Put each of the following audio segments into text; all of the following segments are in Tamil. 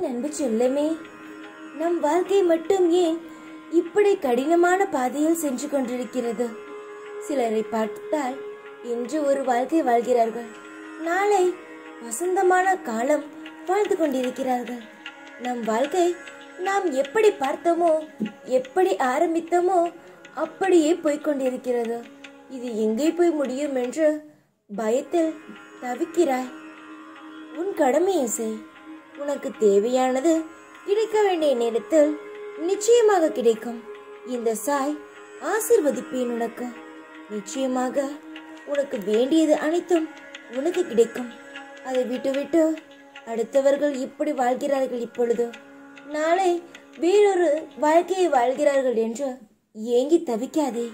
என் அன்பு செல்லமே நம் வாழ்க்கை மட்டும் ஏன் இப்படி கடினமான பாதையில் சென்று கொண்டிருக்கிறது சிலரை பார்த்தால் இன்று ஒரு வாழ்க்கை வாழ்கிறார்கள் நாளை வசந்தமான காலம் வாழ்ந்து கொண்டிருக்கிறார்கள் நம் வாழ்க்கை நாம் எப்படி பார்த்தோமோ எப்படி ஆரம்பித்தோமோ அப்படியே போய்க் கொண்டிருக்கிறது இது எங்கே போய் முடியும் என்று பயத்தில் தவிக்கிறாய் உன் கடமையை செய் உனக்கு தேவையானது கிடைக்க வேண்டிய நேரத்தில் நிச்சயமாக கிடைக்கும் இந்த சாய் ஆசிர்வதிப்பேன் உனக்கு நிச்சயமாக உனக்கு வேண்டியது அனைத்தும் உனக்கு கிடைக்கும் அதை விட்டுவிட்டு அடுத்தவர்கள் இப்படி வாழ்கிறார்கள் இப்பொழுது நாளை வேறொரு வாழ்க்கையை வாழ்கிறார்கள் என்று ஏங்கி தவிக்காதே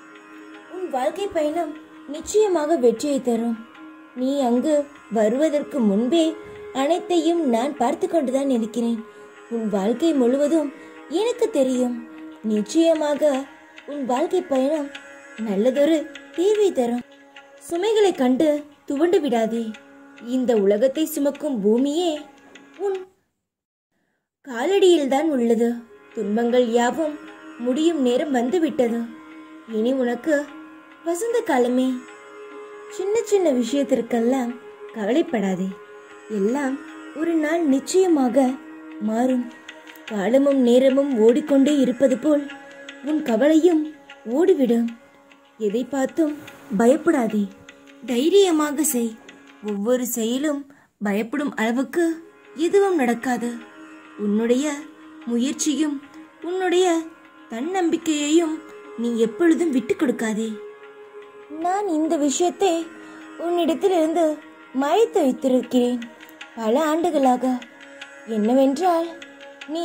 உன் வாழ்க்கை பயணம் நிச்சயமாக வெற்றியை தரும் நீ அங்கு வருவதற்கு முன்பே அனைத்தையும் நான் பார்த்து கொண்டுதான் இருக்கிறேன் உன் வாழ்க்கை முழுவதும் எனக்கு தெரியும் நிச்சயமாக உன் வாழ்க்கை பயணம் நல்லதொரு தீர்வை தரும் சுமைகளை கண்டு துவண்டு விடாதே இந்த உலகத்தை சுமக்கும் பூமியே உன் காலடியில்தான் உள்ளது துன்பங்கள் யாவும் முடியும் நேரம் வந்துவிட்டது இனி உனக்கு வசந்த காலமே சின்ன சின்ன விஷயத்திற்கெல்லாம் கவலைப்படாதே எல்லாம் ஒரு நாள் நிச்சயமாக மாறும் காலமும் நேரமும் ஓடிக்கொண்டே இருப்பது போல் உன் கவலையும் ஓடிவிடும் எதை பார்த்தும் பயப்படாதே தைரியமாக செய் ஒவ்வொரு செயலும் பயப்படும் அளவுக்கு எதுவும் நடக்காது உன்னுடைய முயற்சியும் உன்னுடைய தன்னம்பிக்கையையும் நீ எப்பொழுதும் விட்டு கொடுக்காதே நான் இந்த விஷயத்தை உன்னிடத்திலிருந்து மறைத்து வைத்திருக்கிறேன் பல ஆண்டுகளாக என்னவென்றால் நீ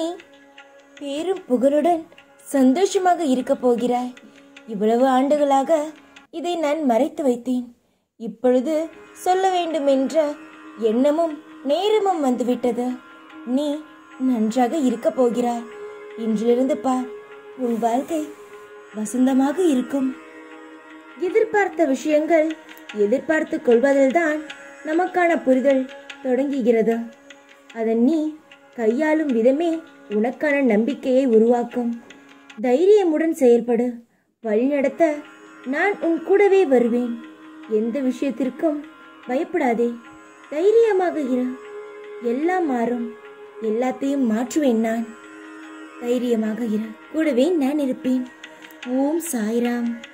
பேரும் புகழுடன் சந்தோஷமாக இருக்க போகிறாய் இவ்வளவு ஆண்டுகளாக இதை நான் மறைத்து வைத்தேன் இப்பொழுது சொல்ல வேண்டும் என்ற எண்ணமும் நேரமும் வந்துவிட்டது நீ நன்றாக இருக்க போகிறாய் இன்றிலிருந்து பார் உன் வாழ்க்கை வசந்தமாக இருக்கும் எதிர்பார்த்த விஷயங்கள் எதிர்பார்த்து கொள்வதில்தான் நமக்கான புரிதல் தொடங்குகிறது அதன் நீ கையாளும் விதமே உனக்கான நம்பிக்கையை உருவாக்கும் தைரியமுடன் செயல்படு வழிநடத்த நான் உன் கூடவே வருவேன் எந்த விஷயத்திற்கும் பயப்படாதே தைரியமாக இரு எல்லாம் மாறும் எல்லாத்தையும் மாற்றுவேன் நான் தைரியமாக இரு கூடவே நான் இருப்பேன் ஓம் சாய்ராம்